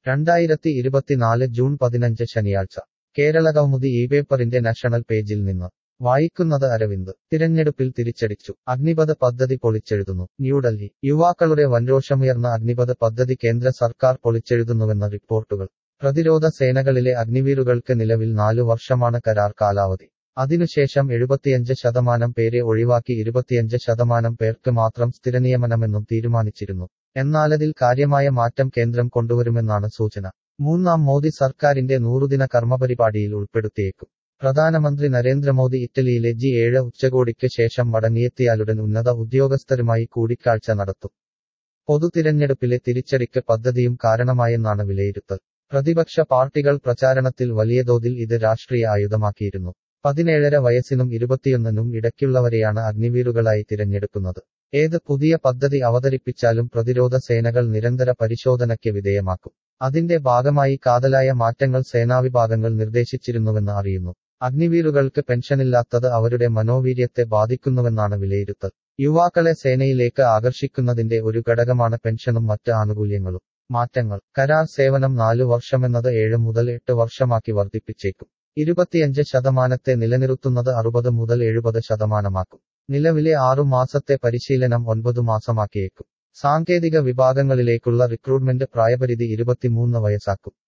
രണ്ടായിരത്തി ഇരുപത്തിനാല് ജൂൺ പതിനഞ്ച് ശനിയാഴ്ച കേരളകൗമുദി ഈ പേപ്പറിന്റെ നാഷണൽ പേജിൽ നിന്ന് വായിക്കുന്നത് അരവിന്ദ് തിരഞ്ഞെടുപ്പിൽ തിരിച്ചടിച്ചു അഗ്നിപഥ പദ്ധതി പൊളിച്ചെഴുതുന്നു ന്യൂഡൽഹി യുവാക്കളുടെ വൻരോഷമുയർന്ന അഗ്നിപഥ പദ്ധതി കേന്ദ്ര സർക്കാർ പൊളിച്ചെഴുതുന്നുവെന്ന റിപ്പോർട്ടുകൾ പ്രതിരോധ സേനകളിലെ അഗ്നിവീറുകൾക്ക് നിലവിൽ നാലു വർഷമാണ് കരാർ കാലാവധി അതിനുശേഷം എഴുപത്തിയഞ്ച് ശതമാനം പേരെ ഒഴിവാക്കി ഇരുപത്തിയഞ്ച് ശതമാനം പേർക്ക് മാത്രം സ്ഥിരനിയമനമെന്നും തീരുമാനിച്ചിരുന്നു എന്നാലതിൽ കാര്യമായ മാറ്റം കേന്ദ്രം കൊണ്ടുവരുമെന്നാണ് സൂചന മൂന്നാം മോദി സർക്കാരിന്റെ നൂറുദിന കർമ്മപരിപാടിയിൽ ഉൾപ്പെടുത്തിയേക്കും പ്രധാനമന്ത്രി നരേന്ദ്രമോദി ഇറ്റലിയിലെ ജി ഏഴ് ഉച്ചകോടിക്ക് ശേഷം മടങ്ങിയെത്തിയാലുടൻ ഉന്നത ഉദ്യോഗസ്ഥരുമായി കൂടിക്കാഴ്ച നടത്തും പൊതു തിരഞ്ഞെടുപ്പിലെ തിരിച്ചടിക്ക് പദ്ധതിയും കാരണമായെന്നാണ് വിലയിരുത്തൽ പ്രതിപക്ഷ പാർട്ടികൾ പ്രചാരണത്തിൽ വലിയ തോതിൽ ഇത് രാഷ്ട്രീയ ആയുധമാക്കിയിരുന്നു പതിനേഴര വയസ്സിനും ഇരുപത്തിയൊന്നിനും ഇടയ്ക്കുള്ളവരെയാണ് അഗ്നിവീറുകളായി തിരഞ്ഞെടുക്കുന്നത് ഏത് പുതിയ പദ്ധതി അവതരിപ്പിച്ചാലും പ്രതിരോധ സേനകൾ നിരന്തര പരിശോധനയ്ക്ക് വിധേയമാക്കും അതിന്റെ ഭാഗമായി കാതലായ മാറ്റങ്ങൾ സേനാവിഭാഗങ്ങൾ നിർദ്ദേശിച്ചിരുന്നുവെന്ന് അറിയുന്നു അഗ്നിവീറുകൾക്ക് പെൻഷനില്ലാത്തത് അവരുടെ മനോവീര്യത്തെ ബാധിക്കുന്നുവെന്നാണ് വിലയിരുത്തൽ യുവാക്കളെ സേനയിലേക്ക് ആകർഷിക്കുന്നതിന്റെ ഒരു ഘടകമാണ് പെൻഷനും മറ്റ് ആനുകൂല്യങ്ങളും മാറ്റങ്ങൾ കരാർ സേവനം നാലു വർഷമെന്നത് ഏഴ് മുതൽ എട്ട് വർഷമാക്കി വർദ്ധിപ്പിച്ചേക്കും ഇരുപത്തിയഞ്ച് ശതമാനത്തെ നിലനിർത്തുന്നത് അറുപത് മുതൽ എഴുപത് ശതമാനമാക്കും നിലവിലെ ആറു മാസത്തെ പരിശീലനം ഒൻപതു മാസമാക്കിയേക്കും സാങ്കേതിക വിഭാഗങ്ങളിലേക്കുള്ള റിക്രൂട്ട്മെന്റ് പ്രായപരിധി ഇരുപത്തിമൂന്ന് വയസ്സാക്കും